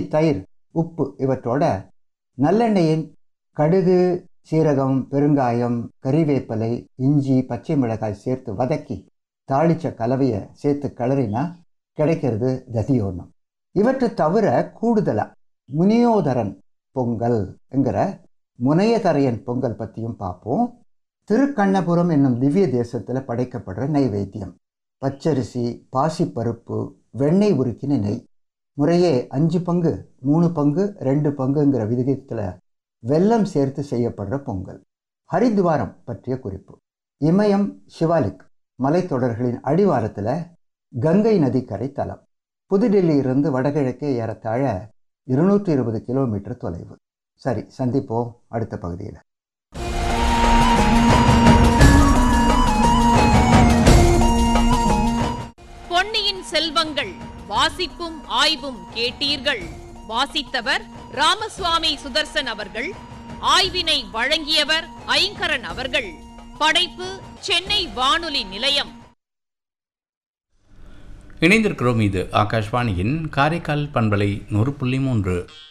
தயிர் உப்பு இவற்றோட நல்லெண்ணெயின் கடுகு சீரகம் பெருங்காயம் கறிவேப்பிலை இஞ்சி பச்சை மிளகாய் சேர்த்து வதக்கி தாளிச்ச கலவையை சேர்த்து கிளறினா கிடைக்கிறது ததியோர்ணம் இவற்றை தவிர கூடுதலாக முனியோதரன் பொங்கல் என்கிற முனையதரையன் பொங்கல் பற்றியும் பார்ப்போம் திருக்கண்ணபுரம் என்னும் திவ்ய தேசத்தில் படைக்கப்படுற நைவேத்தியம் பச்சரிசி பாசிப்பருப்பு வெண்ணெய் உருக்கின நெய் முறையே அஞ்சு பங்கு மூணு பங்கு ரெண்டு பங்குங்கிற விகிதத்தில் வெல்லம் சேர்த்து செய்யப்படுற பொங்கல் ஹரித்வாரம் பற்றிய குறிப்பு இமயம் சிவாலிக் மலைத்தொடர்களின் அடிவாரத்தில் கங்கை நதிக்கரை தலம் புதுடெல்லியிலிருந்து வடகிழக்கே ஏறத்தாழ இருநூற்றி இருபது கிலோமீட்டர் தொலைவு சரி சந்திப்போம் அடுத்த பகுதியில் பொன்னியின் செல்வங்கள் வாசிப்பும் ஆய்வும் கேட்டீர்கள் வாசித்தவர் ராமசுவாமி சுதர்சன் அவர்கள் ஆய்வினை வழங்கியவர் ஐங்கரன் அவர்கள் படைப்பு சென்னை வானொலி நிலையம் இணைந்திருக்கிறோம் இது ஆகாஷ்வாணியின் காரைக்கால் பண்பலை நூறு புள்ளி மூன்று